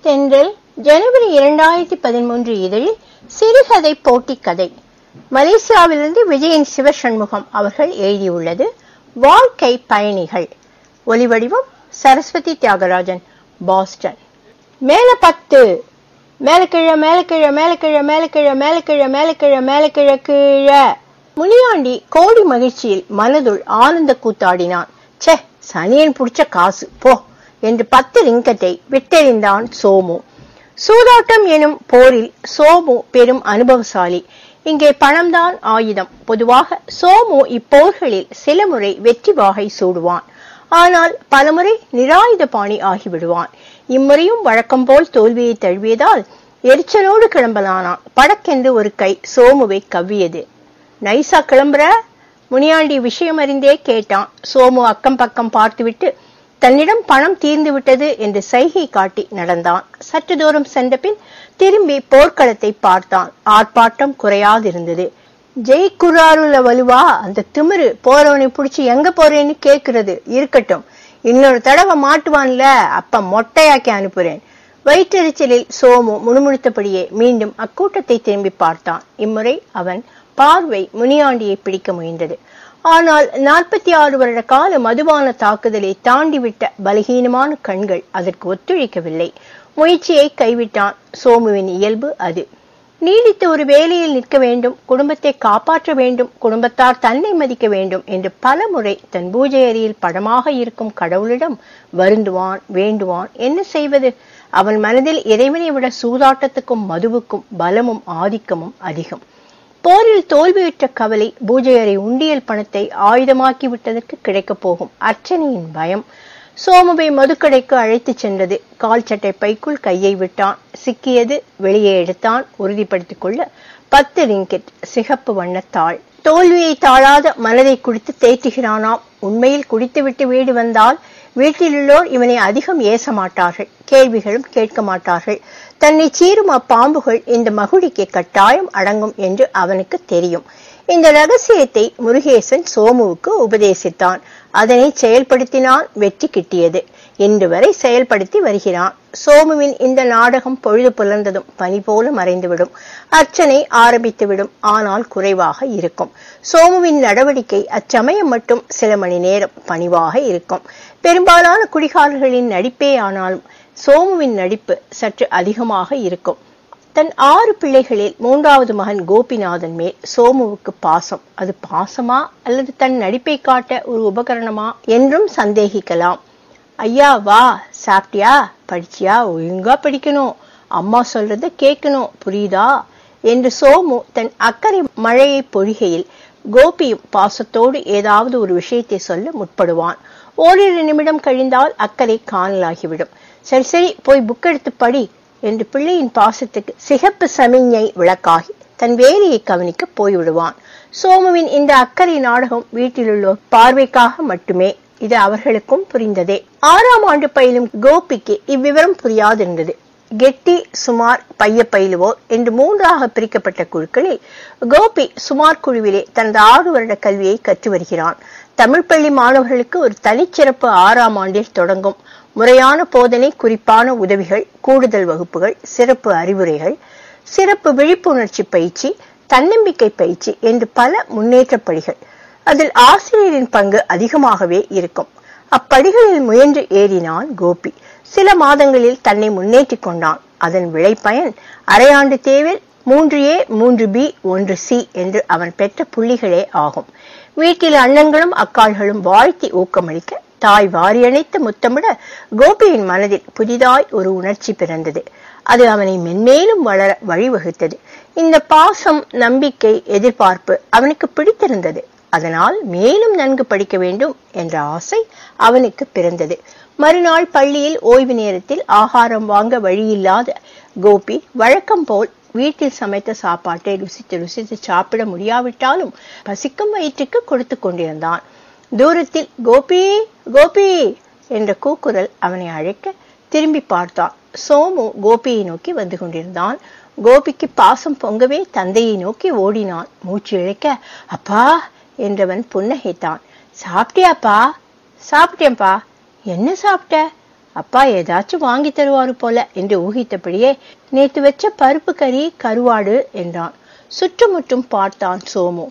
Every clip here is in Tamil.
தென்றல் ஜனவரி இரண்டாயிரத்தி பதிமூன்று இதழில் சிறுகதை போட்டி கதை மலேசியாவிலிருந்து விஜயன் சிவசண்முகம் அவர்கள் எழுதியுள்ளது வாழ்க்கை பயணிகள் ஒலிவடிவம் சரஸ்வதி தியாகராஜன் பாஸ்டன் மேல பத்து மேலக்கிழ மேலக்கிழ மேலக்கிழ மேலக்கிழ மேலக்கிழ மேலக்கிழ மேலக்கிழ கீழ முனியாண்டி கோடி மகிழ்ச்சியில் மனதுள் ஆனந்த கூத்தாடினான் ச்சே சனியன் புடிச்ச காசு போ என்று பத்து ரிங்கத்தை விட்டெறிந்தான் சோமு சூதாட்டம் எனும் போரில் சோமு பெரும் அனுபவசாலி இங்கே பணம்தான் ஆயுதம் பொதுவாக சோமு இப்போர்களில் சில முறை வெற்றி வாகை சூடுவான் ஆனால் பலமுறை நிராயுத பாணி ஆகிவிடுவான் இம்முறையும் வழக்கம் போல் தோல்வியை தழுவியதால் எரிச்சலோடு கிளம்பலானான் படக்கென்று ஒரு கை சோமுவை கவ்வியது நைசா கிளம்புற முனியாண்டி விஷயம் அறிந்தே கேட்டான் சோமு அக்கம் பக்கம் பார்த்துவிட்டு தன்னிடம் பணம் தீர்ந்து விட்டது என்று சைகை காட்டி நடந்தான் சற்று தூரம் சென்ற பின் திரும்பி போர்க்களத்தை பார்த்தான் ஆர்ப்பாட்டம் குறையாதிருந்தது ஜெயிக்குறாருல வலுவா அந்த திமிரு போறவனை புடிச்சு எங்க போறேன்னு கேக்குறது இருக்கட்டும் இன்னொரு தடவை மாட்டுவான்ல அப்ப மொட்டையாக்கி அனுப்புறேன் வயிற்றெரிச்சலில் சோமு முணுமுணுத்தபடியே மீண்டும் அக்கூட்டத்தை திரும்பி பார்த்தான் இம்முறை அவன் பார்வை முனியாண்டியை பிடிக்க முயன்றது ஆனால் நாற்பத்தி ஆறு வருட கால மதுபான தாக்குதலை தாண்டிவிட்ட பலகீனமான கண்கள் அதற்கு ஒத்துழைக்கவில்லை முயற்சியை கைவிட்டான் சோமுவின் இயல்பு அது நீடித்த ஒரு வேலையில் நிற்க வேண்டும் குடும்பத்தை காப்பாற்ற வேண்டும் குடும்பத்தார் தன்னை மதிக்க வேண்டும் என்று பல முறை தன் பூஜை அறையில் படமாக இருக்கும் கடவுளிடம் வருந்துவான் வேண்டுவான் என்ன செய்வது அவன் மனதில் இறைவனை விட சூதாட்டத்துக்கும் மதுவுக்கும் பலமும் ஆதிக்கமும் அதிகம் போரில் தோல்வியுற்ற கவலை பூஜை அறை உண்டியல் பணத்தை ஆயுதமாக்கி விட்டதற்கு கிடைக்கப் போகும் அர்ச்சனையின் பயம் சோமுவை மதுக்கடைக்கு அழைத்துச் சென்றது கால் சட்டை பைக்குள் கையை விட்டான் சிக்கியது வெளியே எடுத்தான் உறுதிப்படுத்திக் கொள்ள பத்து ரிங்கெட் சிகப்பு வண்ணத்தாள் தோல்வியை தாழாத மனதை குடித்து தேற்றுகிறானாம் உண்மையில் குடித்துவிட்டு வீடு வந்தால் வீட்டிலுள்ளோர் இவனை அதிகம் ஏச மாட்டார்கள் கேள்விகளும் கேட்க மாட்டார்கள் தன்னை சீரும் அப்பாம்புகள் இந்த மகுடிக்கு கட்டாயம் அடங்கும் என்று அவனுக்கு தெரியும் இந்த ரகசியத்தை முருகேசன் சோமுவுக்கு உபதேசித்தான் அதனை செயல்படுத்தினால் வெற்றி கிட்டியது இன்று வரை செயல்படுத்தி வருகிறான் சோமுவின் இந்த நாடகம் பொழுது புலர்ந்ததும் பனி போல மறைந்துவிடும் அர்ச்சனை ஆரம்பித்துவிடும் ஆனால் குறைவாக இருக்கும் சோமுவின் நடவடிக்கை அச்சமயம் மட்டும் சில மணி நேரம் பணிவாக இருக்கும் பெரும்பாலான குடிகாரர்களின் நடிப்பே ஆனாலும் சோமுவின் நடிப்பு சற்று அதிகமாக இருக்கும் தன் ஆறு பிள்ளைகளில் மூன்றாவது மகன் கோபிநாதன் மேல் சோமுவுக்கு பாசம் அது பாசமா அல்லது தன் நடிப்பை காட்ட ஒரு உபகரணமா என்றும் சந்தேகிக்கலாம் ஐயா வா சாப்பிட்டியா படிச்சியா ஒழுங்கா படிக்கணும் அம்மா சொல்றத கேட்கணும் புரியுதா என்று சோமு தன் அக்கறை மழையை பொழிகையில் கோபியும் பாசத்தோடு ஏதாவது ஒரு விஷயத்தை சொல்ல முற்படுவான் ஓரிரு நிமிடம் கழிந்தால் அக்கறை காணலாகிவிடும் சரி சரி போய் புக் எடுத்து படி என்று பிள்ளையின் பாசத்துக்கு சிகப்பு சமிஞ்ஞை விளக்காகி தன் வேலையை கவனிக்க போய்விடுவான் சோமுவின் இந்த அக்கறை நாடகம் வீட்டிலுள்ளோர் பார்வைக்காக மட்டுமே இது அவர்களுக்கும் புரிந்ததே ஆறாம் ஆண்டு பயிலும் கோபிக்கு இவ்விவரம் புரியாதிருந்தது கெட்டி சுமார் பைய பயிலுவோர் என்று மூன்றாக பிரிக்கப்பட்ட குழுக்களில் கோபி சுமார் குழுவிலே தனது ஆறு வருட கல்வியை கற்று வருகிறான் தமிழ் பள்ளி மாணவர்களுக்கு ஒரு தனிச்சிறப்பு ஆறாம் ஆண்டில் தொடங்கும் முறையான போதனை குறிப்பான உதவிகள் கூடுதல் வகுப்புகள் சிறப்பு அறிவுரைகள் சிறப்பு விழிப்புணர்ச்சி பயிற்சி தன்னம்பிக்கை பயிற்சி என்று பல முன்னேற்ற படிகள் அதில் ஆசிரியரின் பங்கு அதிகமாகவே இருக்கும் அப்படிகளில் முயன்று ஏறினான் கோபி சில மாதங்களில் தன்னை முன்னேற்றிக் கொண்டான் அதன் விளைபயன் அரையாண்டு தேவில் மூன்று ஏ மூன்று பி ஒன்று சி என்று அவன் பெற்ற புள்ளிகளே ஆகும் வீட்டில் அண்ணன்களும் அக்காள்களும் வாழ்த்தி ஊக்கமளிக்க தாய் வாரியணைத்து முத்தமிட கோபியின் மனதில் புதிதாய் ஒரு உணர்ச்சி பிறந்தது அது அவனை மென்மேலும் வளர வழிவகுத்தது இந்த பாசம் நம்பிக்கை எதிர்பார்ப்பு அவனுக்கு பிடித்திருந்தது அதனால் மேலும் நன்கு படிக்க வேண்டும் என்ற ஆசை அவனுக்கு பிறந்தது மறுநாள் பள்ளியில் ஓய்வு நேரத்தில் ஆகாரம் வாங்க வழியில்லாத கோபி வழக்கம் போல் வீட்டில் சமைத்த சாப்பாட்டை ருசித்து ருசித்து சாப்பிட முடியாவிட்டாலும் பசிக்கும் வயிற்றுக்கு கொடுத்து கொண்டிருந்தான் தூரத்தில் கோபி கோபி என்ற கூக்குரல் அவனை அழைக்க திரும்பி பார்த்தான் சோமு கோபியை நோக்கி வந்து கொண்டிருந்தான் கோபிக்கு பாசம் பொங்கவே தந்தையை நோக்கி ஓடினான் மூச்சு இழைக்க அப்பா என்றவன் புன்னகைத்தான் சாப்பிட்டியாப்பா சாப்பிட்டேன்பா என்ன சாப்பிட்ட அப்பா ஏதாச்சும் வாங்கி தருவாரு போல என்று ஊகித்தபடியே நேத்து வச்ச பருப்பு கறி கருவாடு என்றான் சுற்றுமுற்றும் பார்த்தான் சோமு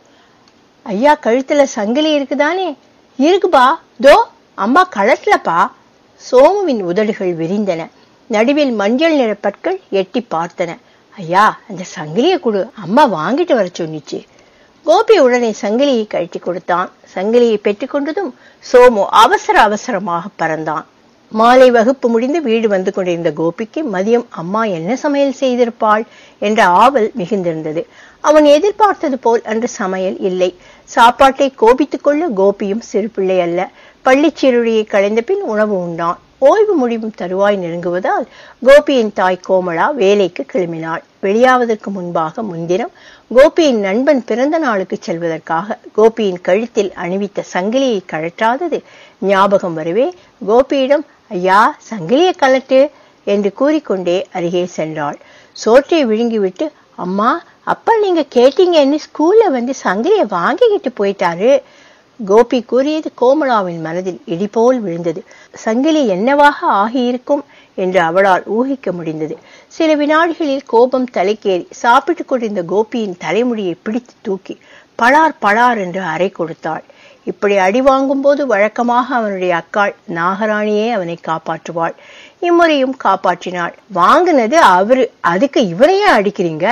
ஐயா கழுத்துல சங்கிலி இருக்குதானே இருக்குப்பா தோ அம்மா கழட்டலப்பா சோமுவின் உதடுகள் விரிந்தன நடுவில் மஞ்சள் நிற பற்கள் எட்டி பார்த்தன ஐயா அந்த சங்கிலியை கொடு அம்மா வாங்கிட்டு வர சொன்னிச்சு கோபி உடனே சங்கிலியை கழட்டி கொடுத்தான் சங்கிலியை பெற்றுக்கொண்டதும் சோமு அவசர அவசரமாக பறந்தான் மாலை வகுப்பு முடிந்து வீடு வந்து கொண்டிருந்த கோபிக்கு மதியம் அம்மா என்ன சமையல் செய்திருப்பாள் என்ற ஆவல் மிகுந்திருந்தது அவன் எதிர்பார்த்தது போல் அன்று சமையல் இல்லை சாப்பாட்டை கோபித்துக் கொள்ள கோபியும் சிறு பிள்ளை அல்ல பள்ளிச்சீருடையை களைந்த பின் உணவு உண்டான் ஓய்வு முடிவும் தருவாய் நெருங்குவதால் கோபியின் தாய் கோமளா வேலைக்கு கிளம்பினாள் வெளியாவதற்கு முன்பாக முன்தினம் கோபியின் நண்பன் பிறந்த நாளுக்கு செல்வதற்காக கோபியின் கழுத்தில் அணிவித்த சங்கிலியை கழற்றாதது ஞாபகம் வரவே கோபியிடம் ஐயா சங்கிலியை கலட்டு என்று கூறிக்கொண்டே அருகே சென்றாள் சோற்றை விழுங்கிவிட்டு அம்மா அப்பா நீங்க கேட்டீங்கன்னு ஸ்கூல்ல வந்து சங்கிலியை வாங்கிக்கிட்டு போயிட்டாரு கோபி கூறியது கோமலாவின் மனதில் இடிபோல் விழுந்தது சங்கிலி என்னவாக ஆகியிருக்கும் என்று அவளால் ஊகிக்க முடிந்தது சில வினாடிகளில் கோபம் தலைக்கேறி சாப்பிட்டுக் கொண்டிருந்த கோபியின் தலைமுடியை பிடித்து தூக்கி பளார் பளார் என்று அறை கொடுத்தாள் இப்படி அடி வாங்கும் போது வழக்கமாக அவனுடைய அக்காள் நாகராணியே அவனை காப்பாற்றுவாள் இம்முறையும் காப்பாற்றினாள் வாங்கினது அவரு அதுக்கு இவரையே அடிக்கிறீங்க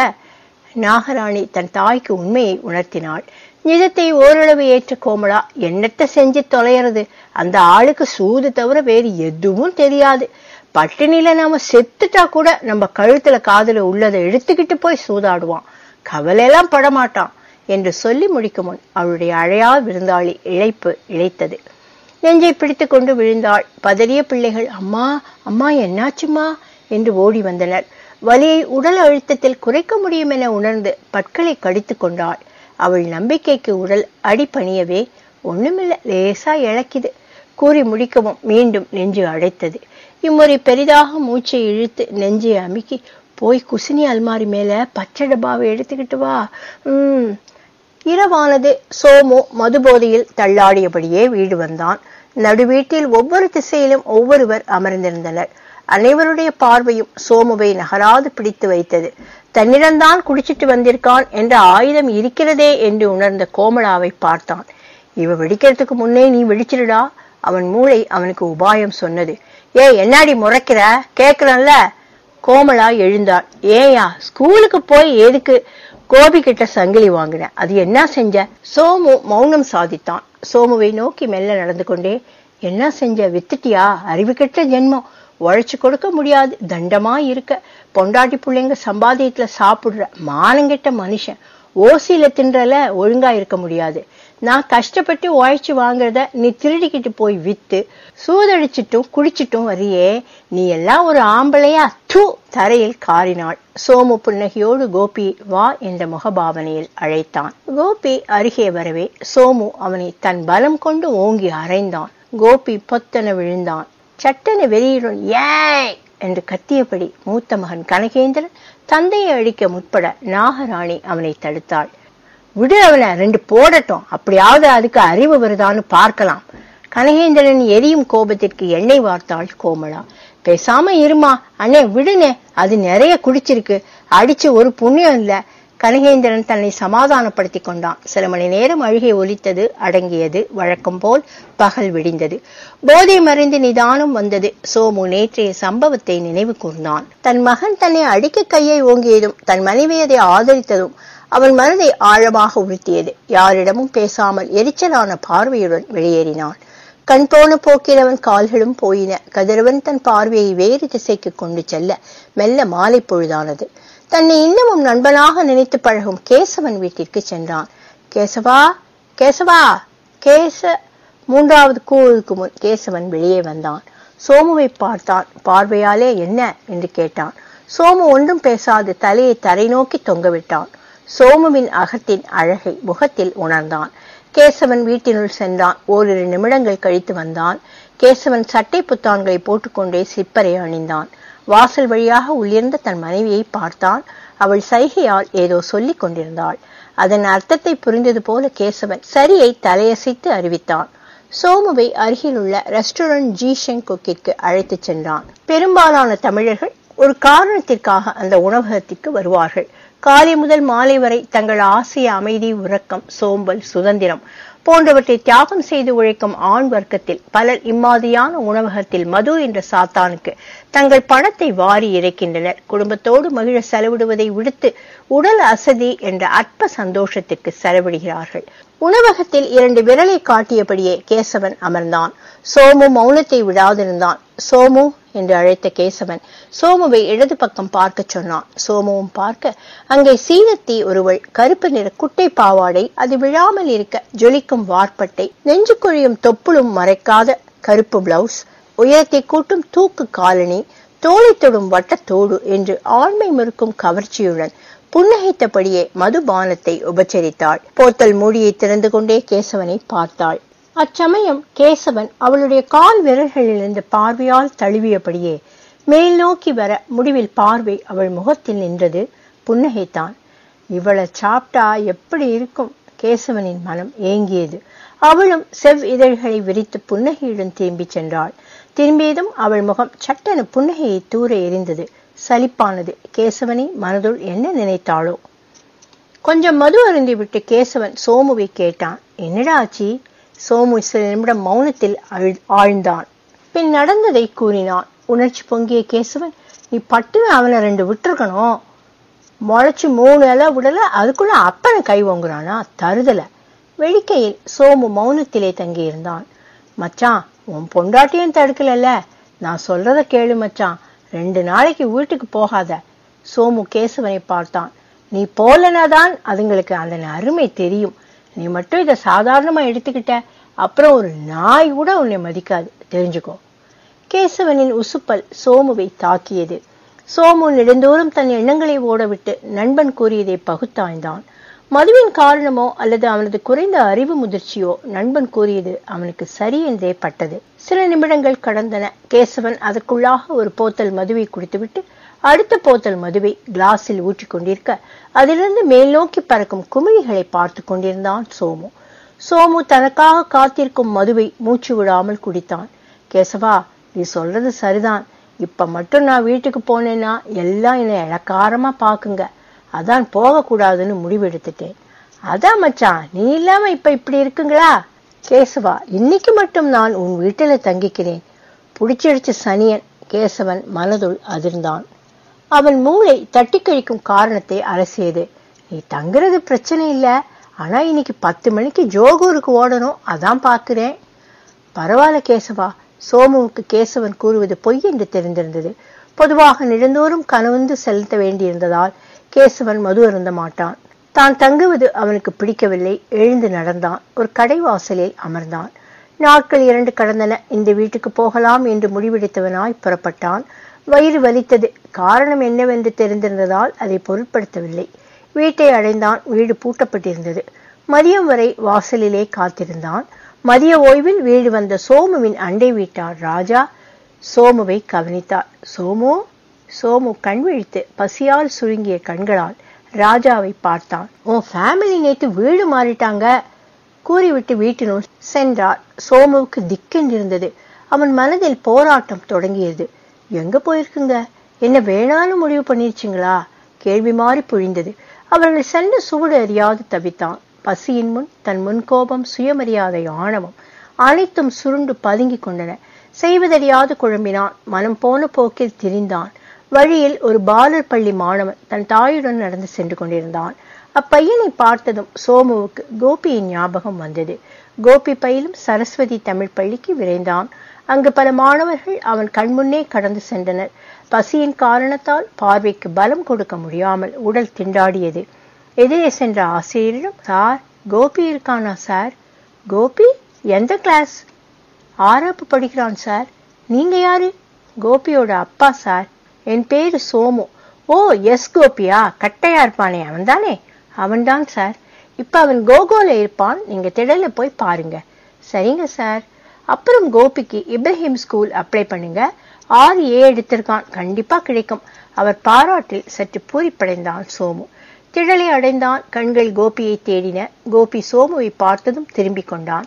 நாகராணி தன் தாய்க்கு உண்மையை உணர்த்தினாள் நிஜத்தை ஓரளவு ஏற்ற கோமலா என்னத்த செஞ்சு தொலைறது அந்த ஆளுக்கு சூது தவிர வேறு எதுவும் தெரியாது பட்டினில நாம செத்துட்டா கூட நம்ம கழுத்துல காதுல உள்ளதை எடுத்துக்கிட்டு போய் சூதாடுவான் கவலையெல்லாம் படமாட்டான் என்று சொல்லி முடிக்கும் முன் அவளுடைய அழையா விருந்தாளி இழைப்பு இழைத்தது நெஞ்சை பிடித்து கொண்டு விழுந்தாள் பதறிய பிள்ளைகள் அம்மா அம்மா என்னாச்சுமா என்று ஓடி வந்தனர் வலியை உடல் அழுத்தத்தில் குறைக்க முடியும் என உணர்ந்து பற்களை கடித்து கொண்டாள் அவள் நம்பிக்கைக்கு உடல் அடிபணியவே ஒண்ணுமில்ல லேசா இழக்கிது கூறி முடிக்கவும் மீண்டும் நெஞ்சு அடைத்தது இம்முறை பெரிதாக மூச்சை இழுத்து நெஞ்சை அமுக்கி போய் குசினி அல்மாரி மேல பச்சை டப்பாவை எடுத்துக்கிட்டு வா உம் இரவானது சோமு மதுபோதையில் தள்ளாடியபடியே வீடு வந்தான் நடுவீட்டில் ஒவ்வொரு திசையிலும் ஒவ்வொருவர் அமர்ந்திருந்தனர் அனைவருடைய பார்வையும் சோமுவை நகராது பிடித்து வைத்தது தன்னிடம்தான் குடிச்சிட்டு வந்திருக்கான் என்ற ஆயுதம் இருக்கிறதே என்று உணர்ந்த கோமலாவை பார்த்தான் இவ வெடிக்கிறதுக்கு முன்னே நீ வெடிச்சிருடா அவன் மூளை அவனுக்கு உபாயம் சொன்னது ஏ என்னாடி முறைக்கிற கேக்குறன்ல கோமலா எழுந்தாள் ஏயா ஸ்கூலுக்கு போய் எதுக்கு கோபி கிட்ட சங்கிலி வாங்கின அது என்ன செஞ்ச சோமு மௌனம் சாதித்தான் சோமுவை நோக்கி மெல்ல நடந்து கொண்டே என்ன செஞ்ச வித்துட்டியா அறிவு கெட்ட ஜென்மம் உழைச்சு கொடுக்க முடியாது தண்டமா இருக்க பொண்டாட்டி பிள்ளைங்க சம்பாதியத்துல சாப்பிடுற மானங்கெட்ட மனுஷன் ஓசியில தின்றல ஒழுங்கா இருக்க முடியாது நான் கஷ்டப்பட்டு உழைச்சு வாங்குறத நீ திருடிக்கிட்டு போய் வித்து சூதடிச்சிட்டும் குடிச்சிட்டும் வரியே நீ எல்லாம் ஒரு ஆம்பளையா தூ தரையில் காரினாள் சோமு புன்னகையோடு கோபி வா என்ற முகபாவனையில் அழைத்தான் கோபி அருகே வரவே சோமு அவனை தன் பலம் கொண்டு ஓங்கி அரைந்தான் கோபி பொத்தன விழுந்தான் சட்டென வெளியிடும் ஏய் என்று கத்தியபடி மூத்த மகன் கனகேந்திரன் தந்தையை அழிக்க முற்பட நாகராணி அவனை தடுத்தாள் விடு அவனை ரெண்டு போடட்டும் அப்படியாவது அதுக்கு அறிவு வருதான்னு பார்க்கலாம் கனகேந்திரன் எரியும் கோபத்திற்கு எண்ணெய் வார்த்தாள் கோமலா பேசாம இருமா அண்ணே விடுனே அது நிறைய குடிச்சிருக்கு அடிச்சு ஒரு புண்ணியம் இல்ல கனகேந்திரன் தன்னை சமாதானப்படுத்திக் கொண்டான் சில மணி நேரம் அழுகை ஒலித்தது அடங்கியது வழக்கம் போல் பகல் விடிந்தது போதை மறைந்து நிதானம் வந்தது சோமு நேற்றைய சம்பவத்தை நினைவு கூர்ந்தான் தன் மகன் தன்னை அடிக்க கையை ஓங்கியதும் தன் மனைவி அதை ஆதரித்ததும் அவன் மனதை ஆழமாக உறுத்தியது யாரிடமும் பேசாமல் எரிச்சலான பார்வையுடன் வெளியேறினான் கண் போன போக்கில் அவன் கால்களும் போயின கதிரவன் தன் பார்வையை வேறு திசைக்கு கொண்டு செல்ல மெல்ல மாலை பொழுதானது தன்னை இன்னமும் நண்பனாக நினைத்து பழகும் கேசவன் வீட்டிற்கு சென்றான் கேசவா கேசவா கேச மூன்றாவது கூழுக்கு முன் கேசவன் வெளியே வந்தான் சோமுவை பார்த்தான் பார்வையாலே என்ன என்று கேட்டான் சோமு ஒன்றும் பேசாது தலையை தரை நோக்கி தொங்கவிட்டான் சோமுவின் அகத்தின் அழகை முகத்தில் உணர்ந்தான் கேசவன் வீட்டினுள் சென்றான் ஓரிரு நிமிடங்கள் கழித்து வந்தான் கேசவன் சட்டை புத்தான்களை போட்டுக்கொண்டே சிப்பரை அணிந்தான் வாசல் வழியாக உள்ளிருந்த தன் மனைவியை பார்த்தான் அவள் சைகையால் ஏதோ சொல்லிக் கொண்டிருந்தாள் அதன் அர்த்தத்தை புரிந்தது போல கேசவன் சரியை தலையசைத்து அறிவித்தான் சோமுவை அருகிலுள்ள ரெஸ்டாரண்ட் ஜி ஷெங் குக்கிற்கு அழைத்துச் சென்றான் பெரும்பாலான தமிழர்கள் ஒரு காரணத்திற்காக அந்த உணவகத்திற்கு வருவார்கள் காலை முதல் மாலை வரை தங்கள் ஆசைய அமைதி உறக்கம் சோம்பல் சுதந்திரம் போன்றவற்றை தியாகம் செய்து உழைக்கும் ஆண் வர்க்கத்தில் பலர் இம்மாதிரியான உணவகத்தில் மது என்ற சாத்தானுக்கு தங்கள் பணத்தை வாரி இறைக்கின்றனர் குடும்பத்தோடு மகிழ செலவிடுவதை விடுத்து உடல் அசதி என்ற அற்ப சந்தோஷத்திற்கு செலவிடுகிறார்கள் உணவகத்தில் இரண்டு விரலை காட்டியபடியே கேசவன் அமர்ந்தான் சோமு மௌனத்தை விடாதிருந்தான் சோமு என்று அழைத்த கேசவன் சோமுவை இடது பக்கம் பார்க்க சொன்னான் சோமுவும் பார்க்க அங்கே சீனத்தி ஒருவள் கருப்பு நிற குட்டை பாவாடை அது விழாமல் இருக்க ஜொலிக்கும் வார்பட்டை நெஞ்சு குழியும் தொப்புளும் மறைக்காத கருப்பு பிளவுஸ் உயரத்தை கூட்டும் தூக்கு காலணி தோலை தொடும் வட்டத்தோடு என்று ஆண்மை மறுக்கும் கவர்ச்சியுடன் புன்னகைத்தபடியே மதுபானத்தை உபச்சரித்தாள் போத்தல் மூடியை திறந்து கொண்டே கேசவனை பார்த்தாள் அச்சமயம் கேசவன் அவளுடைய கால் விரல்களிலிருந்து பார்வையால் தழுவியபடியே மேல் நோக்கி வர முடிவில் பார்வை அவள் முகத்தில் நின்றது புன்னகைத்தான் இவளை சாப்பிட்டா எப்படி இருக்கும் கேசவனின் மனம் ஏங்கியது அவளும் செவ் இதழ்களை விரித்து புன்னகையுடன் திரும்பி சென்றாள் திரும்பியதும் அவள் முகம் சட்டென புன்னகையை தூர எரிந்தது சலிப்பானது கேசவனை மனதுள் என்ன நினைத்தாளோ கொஞ்சம் மது அருந்தி விட்டு கேசவன் சோமுவை கேட்டான் என்னடா ஆச்சி சோமு சில நிமிடம் மௌனத்தில் ஆழ்ந்தான் பின் நடந்ததை கூறினான் உணர்ச்சி பொங்கிய கேசவன் நீ பட்டுன்னு அவனை ரெண்டு விட்டுருக்கணும் முளைச்சு மூணு இலை விடல அதுக்குள்ள அப்பனை கை ஓங்குறானா தருதல வெடிக்கையில் சோமு மௌனத்திலே தங்கியிருந்தான் மச்சான் உன் பொண்டாட்டியும் தடுக்கலல்ல நான் சொல்றத கேளு மச்சான் ரெண்டு நாளைக்கு வீட்டுக்கு போகாத சோமு கேசவனை பார்த்தான் நீ போலனாதான் அதுங்களுக்கு அந்த அருமை தெரியும் நீ மட்டும் இதை சாதாரணமா எடுத்துக்கிட்ட அப்புறம் ஒரு நாய் கூட உன்னை மதிக்காது தெரிஞ்சுக்கோ கேசவனின் உசுப்பல் சோமுவை தாக்கியது சோமு நெடுந்தோறும் தன் எண்ணங்களை ஓடவிட்டு நண்பன் கூறியதை பகுத்தாய்ந்தான் மதுவின் காரணமோ அல்லது அவனது குறைந்த அறிவு முதிர்ச்சியோ நண்பன் கூறியது அவனுக்கு சரி என்றே பட்டது சில நிமிடங்கள் கடந்தன கேசவன் அதற்குள்ளாக ஒரு போத்தல் மதுவை குடித்துவிட்டு அடுத்த போத்தல் மதுவை கிளாஸில் ஊற்றிக் கொண்டிருக்க அதிலிருந்து மேல் நோக்கி பறக்கும் குமிழிகளை பார்த்து கொண்டிருந்தான் சோமு சோமு தனக்காக காத்திருக்கும் மதுவை மூச்சு விடாமல் குடித்தான் கேசவா நீ சொல்றது சரிதான் இப்ப மட்டும் நான் வீட்டுக்கு போனேன்னா எல்லாம் என்னை இளக்காரமா பாக்குங்க அதான் போகக்கூடாதுன்னு முடிவெடுத்துட்டேன் அதான் மச்சான் நீ இல்லாம இப்ப இப்படி இருக்குங்களா கேசவா இன்னைக்கு மட்டும் நான் உன் வீட்டில தங்கிக்கிறேன் புடிச்சடிச்ச சனியன் கேசவன் மனதுள் அதிர்ந்தான் அவன் மூளை தட்டி கழிக்கும் காரணத்தை அலசியது நீ தங்குறது பிரச்சனை இல்ல ஆனா இன்னைக்கு பத்து மணிக்கு ஜோகூருக்கு ஓடணும் அதான் பாக்குறேன் பரவாயில்ல கேசவா சோமுவுக்கு கேசவன் கூறுவது பொய் என்று தெரிந்திருந்தது பொதுவாக நெடுந்தோறும் கனவுந்து செலுத்த வேண்டியிருந்ததால் கேசவன் மது அருந்த மாட்டான் தான் தங்குவது அவனுக்கு பிடிக்கவில்லை எழுந்து நடந்தான் ஒரு கடை வாசலில் அமர்ந்தான் நாட்கள் இரண்டு கடந்தன இந்த வீட்டுக்கு போகலாம் என்று முடிவெடுத்தவனாய் புறப்பட்டான் வயிறு வலித்தது காரணம் என்னவென்று தெரிந்திருந்ததால் அதை பொருட்படுத்தவில்லை வீட்டை அடைந்தான் வீடு பூட்டப்பட்டிருந்தது மதியம் வரை வாசலிலே காத்திருந்தான் மதிய ஓய்வில் வீடு வந்த சோமுவின் அண்டை வீட்டார் ராஜா சோமுவை கவனித்தார் சோமு சோமு கண் விழித்து பசியால் சுருங்கிய கண்களால் ராஜாவை பார்த்தான் உன் ஃபேமிலி நேத்து வீடு மாறிட்டாங்க கூறிவிட்டு வீட்டினுள் சென்றார் சோமுவுக்கு திக்கென்றிருந்தது அவன் மனதில் போராட்டம் தொடங்கியது எங்க போயிருக்குங்க என்ன வேணாலும் முடிவு பண்ணிருச்சுங்களா கேள்வி மாறி புழிந்தது அவர்கள் சென்ற சுவடு அறியாது தவித்தான் பசியின் முன் தன் முன்கோபம் சுயமரியாதை ஆணவம் அனைத்தும் சுருண்டு பதுங்கிக் கொண்டன செய்வதறியாது குழம்பினான் மனம் போன போக்கில் திரிந்தான் வழியில் ஒரு பாலர் பள்ளி மாணவன் தன் தாயுடன் நடந்து சென்று கொண்டிருந்தான் அப்பையனை பார்த்ததும் சோமுவுக்கு கோபியின் ஞாபகம் வந்தது கோபி பயிலும் சரஸ்வதி தமிழ் பள்ளிக்கு விரைந்தான் அங்கு பல மாணவர்கள் அவன் கண்முன்னே கடந்து சென்றனர் பசியின் காரணத்தால் பார்வைக்கு பலம் கொடுக்க முடியாமல் உடல் திண்டாடியது எதிரே சென்ற ஆசிரியரிடம் சார் கோபி இருக்கானா சார் கோபி எந்த கிளாஸ் ஆறாப்பு படிக்கிறான் சார் நீங்க யாரு கோபியோட அப்பா சார் என் பேரு சோமு ஓ எஸ் கோபியா கட்டையா இருப்பானே அவன்தானே அவன்தான் சார் இப்ப அவன் கோகோல இருப்பான் நீங்க திடல்ல போய் பாருங்க சரிங்க சார் அப்புறம் கோபிக்கு இப்ராஹிம் ஸ்கூல் அப்ளை பண்ணுங்க ஆறு ஏ எடுத்திருக்கான் கண்டிப்பா கிடைக்கும் அவர் பாராட்டில் சற்று பூரிப்படைந்தான் சோமு திடலை அடைந்தான் கண்கள் கோபியை தேடின கோபி சோமுவை பார்த்ததும் திரும்பிக் கொண்டான்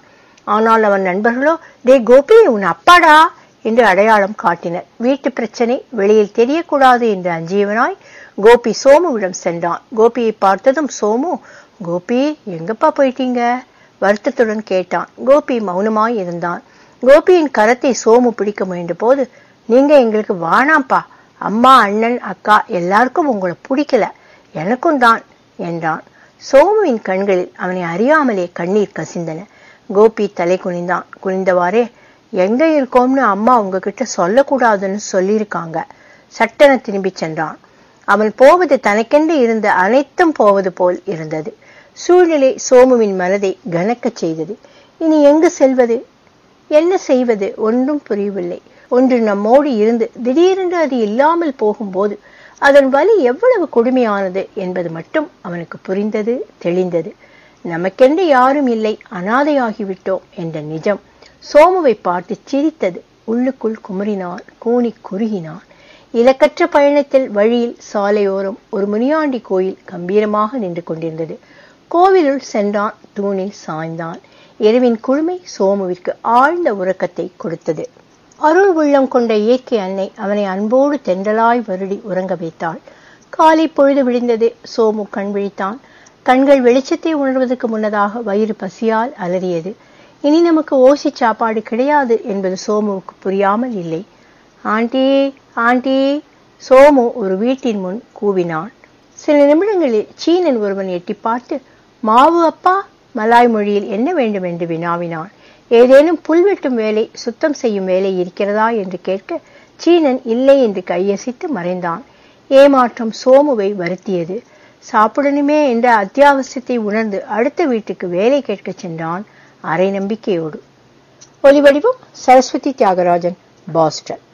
ஆனால் அவன் நண்பர்களோ டே கோபி உன் அப்பாடா என்று அடையாளம் காட்டினர் வீட்டு பிரச்சனை வெளியில் தெரியக்கூடாது என்று அஞ்சியவனாய் கோபி சோமுவிடம் சென்றான் கோபியை பார்த்ததும் சோமு கோபி எங்கப்பா போயிட்டீங்க வருத்தத்துடன் கேட்டான் கோபி மௌனமாய் இருந்தான் கோபியின் கரத்தை சோமு பிடிக்க முயன்ற போது நீங்க எங்களுக்கு வானாப்பா அம்மா அண்ணன் அக்கா எல்லாருக்கும் உங்களை பிடிக்கல எனக்கும் தான் என்றான் சோமுவின் கண்களில் அவனை அறியாமலே கண்ணீர் கசிந்தன கோபி தலை குனிந்தான் குனிந்தவாறே எங்க இருக்கோம்னு அம்மா உங்ககிட்ட சொல்லக்கூடாதுன்னு சொல்லியிருக்காங்க சட்டென திரும்பி சென்றான் அவன் போவது தனக்கென்று இருந்த அனைத்தும் போவது போல் இருந்தது சூழ்நிலை சோமுவின் மனதை கனக்கச் செய்தது இனி எங்கு செல்வது என்ன செய்வது ஒன்றும் புரியவில்லை ஒன்று நம்மோடு இருந்து திடீரென்று அது இல்லாமல் போகும்போது அதன் வலி எவ்வளவு கொடுமையானது என்பது மட்டும் அவனுக்கு புரிந்தது தெளிந்தது நமக்கென்று யாரும் இல்லை அனாதையாகிவிட்டோம் என்ற நிஜம் சோமுவை பார்த்து சிரித்தது உள்ளுக்குள் குமரினான் கூனி குறுகினான் இலக்கற்ற பயணத்தில் வழியில் சாலையோரம் ஒரு முனியாண்டி கோயில் கம்பீரமாக நின்று கொண்டிருந்தது கோவிலுள் சென்றான் தூணில் சாய்ந்தான் இரவின் குழுமை சோமுவிற்கு ஆழ்ந்த உறக்கத்தை கொடுத்தது அருள் உள்ளம் கொண்ட இயற்கை அன்னை அவனை அன்போடு தென்றலாய் வருடி உறங்க வைத்தாள் காலை பொழுது விழுந்தது சோமு கண் விழித்தான் கண்கள் வெளிச்சத்தை உணர்வதற்கு முன்னதாக வயிறு பசியால் அலறியது இனி நமக்கு ஓசி சாப்பாடு கிடையாது என்பது சோமுவுக்கு புரியாமல் இல்லை ஆண்டி ஆண்டி சோமு ஒரு வீட்டின் முன் கூவினான் சில நிமிடங்களில் சீனன் ஒருவன் எட்டி பார்த்து மாவு அப்பா மலாய் மொழியில் என்ன வேண்டும் என்று வினாவினான் ஏதேனும் புல் வெட்டும் வேலை சுத்தம் செய்யும் வேலை இருக்கிறதா என்று கேட்க சீனன் இல்லை என்று கையசித்து மறைந்தான் ஏமாற்றம் சோமுவை வருத்தியது சாப்பிடணுமே என்ற அத்தியாவசியத்தை உணர்ந்து அடுத்த வீட்டுக்கு வேலை கேட்கச் சென்றான் அரை நம்பிக்கையோடு ஒலிவடிவம் சரஸ்வதி தியாகராஜன் பாஸ்டன்